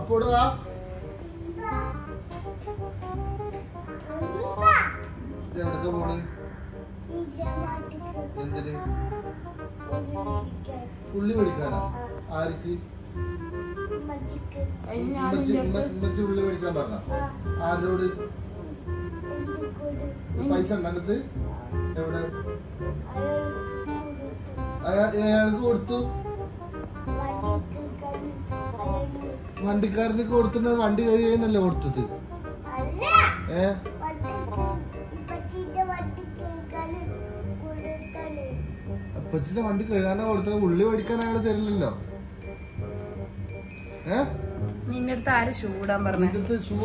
അപ്പോൾ ഇവിടെ വാ ഇത് എവിടൊക്കെ പോണ് എന്തിന് ഉള്ളി മേടിക്കാനാ ആർക്ക് ഉമ്മച്ചി ഉമ്മ- ഉമ്മച്ചി ഉള്ളി മേടിക്കാൻ പറഞ്ഞ ആരോട് പൈസ ഉണ്ടത് എവിടെ അയാ- അയാൾക്ക് കൊടുത്തു വണ്ടിക്കാരന് കൊടുത്തുന്നത് വണ്ടി കഴിയുന്നല്ലേ കൊടുത്തത് ഏ അപ്പച്ചിന്റെ വണ്ടി കഴുകാനാ കൊടുത്തത് ഉള്ളി മേടിക്കാൻ അയാൾ തരില്ലല്ലോ ഏ നിന്റെ അടുത്ത് ആര് ഷൂ ഇടാൻ പറഞ്ഞേ നിന്റെ ഷൂ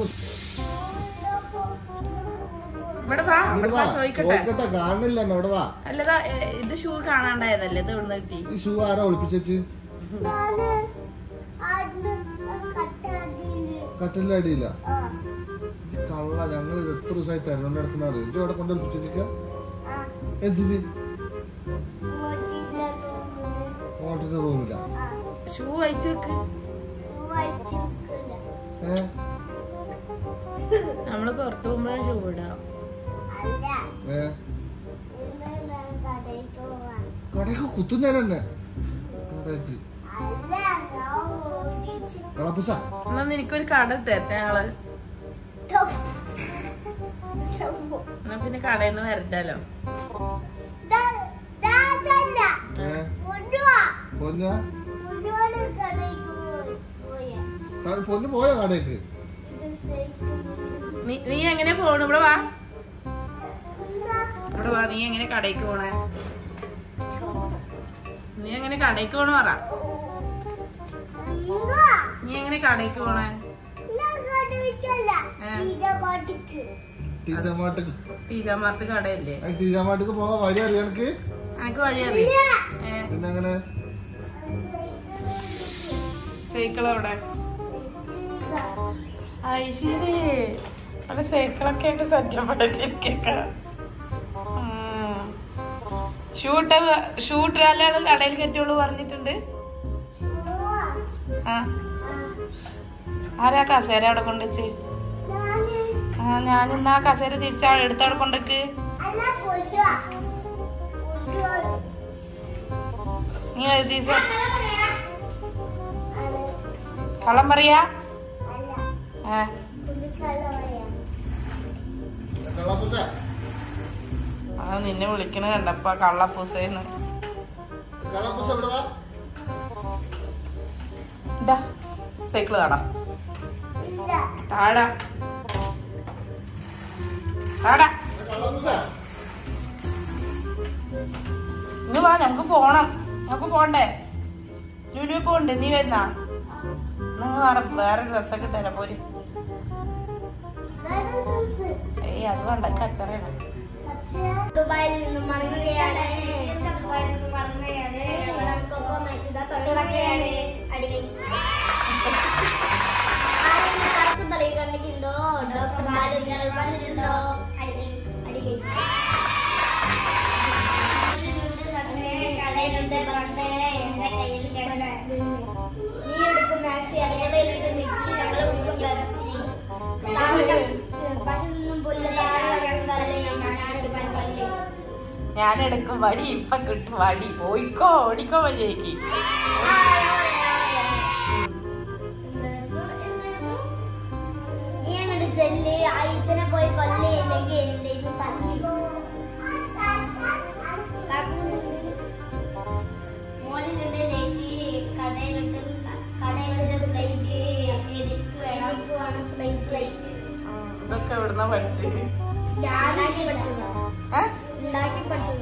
ഇവിടെ വാ ഇവിടെ വാ ചോദിക്കട്ടെ ചോദിക്കട്ടെ കാണില്ല അവിടെ വാ അല്ലതാ ഏ, ഇത് ഷൂ കാണാണ്ടായതല്ലേ ഇത് ഇവിടുന്ന് കിട്ടി ഈ ഷൂ ആരാ ഒളിപ്പിച്ചു കട്ടിലിന്റെ അടിയില്ല കള്ള ഞങ്ങൾ എത്ര ദിവസമായി തരുന്നുണ്ട് നടക്കുന്നത് ഇജ്ജ് അവിടെ കൊണ്ട് ഒളിപ്പിച്ചിരിക്ക എന്തിന് ഓട്ടത്തിന്റെ റൂമില്ല ഷൂ അയച്ചു വെക്ക് ഏ നമ്മള് പുറത്തു പോകുമ്പോഴാണ് ഷൂ ഇടാം ഏ കടയ്ക്ക് കുത്തുന്നേരന്നെ കടയ്ക്ക് കളപ്പുസ എന്നാ നിനക്കൊരു കട ഇട്ടേരട്ടെ ഞങ്ങള് എന്നാ പിന്നെ കടയിൽ നിന്ന് വരണ്ടല്ലോ ഏ പൊന്ന പൊന്ന് പോയോ കടയ്ക്ക് നീ നീ എങ്ങനെ പോണു ഇവിടെ വാ ഇവിടെ വാ നീ എങ്ങനെ കടയ്ക്ക് പോണേ നീ എങ്ങനെ കടയ്ക്ക് പോണ പറ നീ എങ്ങനെ കടയ്ക്ക് പോണേ ടീച്ചർമാർക്ക് ടീച്ചർമാർക്ക് കടയല്ലേ ടീച്ചർമാർക്ക് പോവാൻ വഴി അറിയാം എനിക്ക് എനിക്ക് വഴി അറിയാം ഏ പിന്നെ അങ്ങനെ സൈക്കിൾ അവിടെ അത് ശരി അവിടെ സൈക്കിളൊക്കെ ആയിട്ട് സജ്ജപ്പെട്ടിരിക്ക ഷൂട്ട് ഷൂട്ടാലാണ് കടയിൽ കെറ്റുള്ളൂ പറഞ്ഞിട്ടുണ്ട് ആ ആരാ കസേര അവിടെ കൊണ്ടുവച്ച് ആ ഞാനിന്നാ കസേര തിരിച്ചാ എടുത്തവിടെ കൊണ്ടക്ക് നീ ഒരു ദിവസം കള്ളം പറയാ ആ കളപ്പുസ ആ നിന്നെ വിളിക്കണ കണ്ടപ്പ കള്ളപ്പൂസേന്ന് കളപ്പുസ ഇവിടെ വാ ഇതാ സൈക്കിള് കാണാം താഴെ താഴെ കളപ്പുസ ഇന്ന് വാ നമുക്ക് പോണം നമുക്ക് പോണ്ടേ ലുലു പോണ്ടേ നീ വരുന്നാ നിങ്ങൾ വേറെ വേറെ ഡ്രസ്സൊക്കെ ഇട്ടേരാ പോര് ഏയ് അത് വേണ്ട കച്ചറയാണ് ദുബായിൽ നിന്ന് മടങ്ങുകയാണ് ദുബായിൽ നിന്ന് മടങ്ങുകയാണ് ഇവിടെ കൊക്കോ മാച്ച് ഇതാ തുടങ്ങുകയാണ് അടികൾ ആരെങ്കിലും കറക്റ്റ് കളി കണ്ടിട്ടുണ്ടോ ഡോക്ടർ ബാലു ഞങ്ങൾ വന്നിട്ടുണ്ടോ അടികൾ അടികൾ കടയിലുണ്ട് പണ്ട് എന്റെ കയ്യിൽ കിടന്ന നീ എടുക്കും മാക്സി അടയടയിലുണ്ട് മിക്സി ഞങ്ങൾ എടുക്കും പെപ്സി പക്ഷെ നിന്നും പുല്ല് താഴെ കിടന്നാലേ ഞാൻ എടുക്കാൻ പറ്റില്ല ഞാൻ എടുക്കും വടി ഇപ്പൊ കിട്ടും വടി പോയിക്കോ ഓടിക്കോ വഴിയേക്ക് നീ അങ്ങോട്ട് ചെല്ല് അയച്ചനെ പോയി കൊല്ലയില്ലെങ്കിൽ എന്തെങ്കിലും പറഞ്ഞു മോളിലുണ്ട് ലൈറ്റ് കടയിലുണ്ട് കടയിലുണ്ട് പ്ലേറ്റ് എനിക്ക് എനിക്ക് വേണം സ്ലൈറ്റ് ലൈറ്റ് ഇതൊക്കെ എവിടുന്ന പഠിച്ച് ഉണ്ടാക്കി പഠിച്ചത് ഏ? ഉണ്ടാക്കി പഠിച്ചത്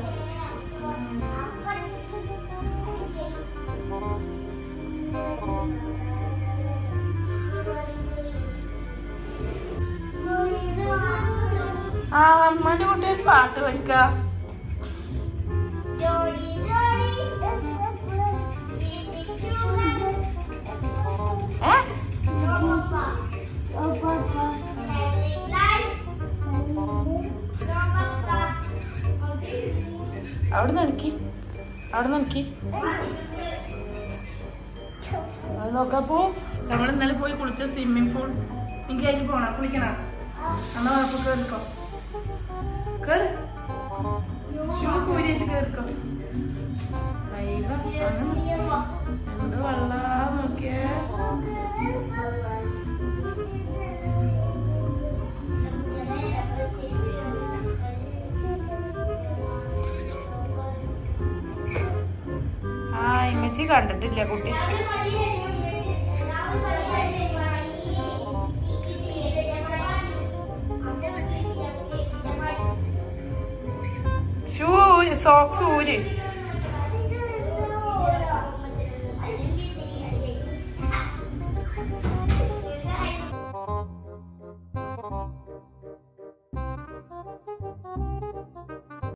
ആ അമ്മന്റെ കുട്ടി ഒരു പാട്ട് പഠിക്ക ജോലി ജോലി ഏ അവിടെ നനക്കി അവിടെ നനക്കി അത് നോക്കാ പോ നമ്മൾ ഇന്നലെ പോയി കുളിച്ച സ്വിമ്മിംഗ് പൂൾ എനിക്ക് അതിൽ പോണം കുളിക്കണം എന്നാ ഉറപ്പ് കേറിക്കോ കേറ് ഷൂ കൂരി വെച്ച് കേറിക്കോ അയ്യോ, അങ്ങനെ എന്ത് വെള്ളാ നോക്കിയേ ആ ഇമ്മച്ചി കണ്ടിട്ടില്ല കുട്ടി ഷൂ സോക്സ് ഊര്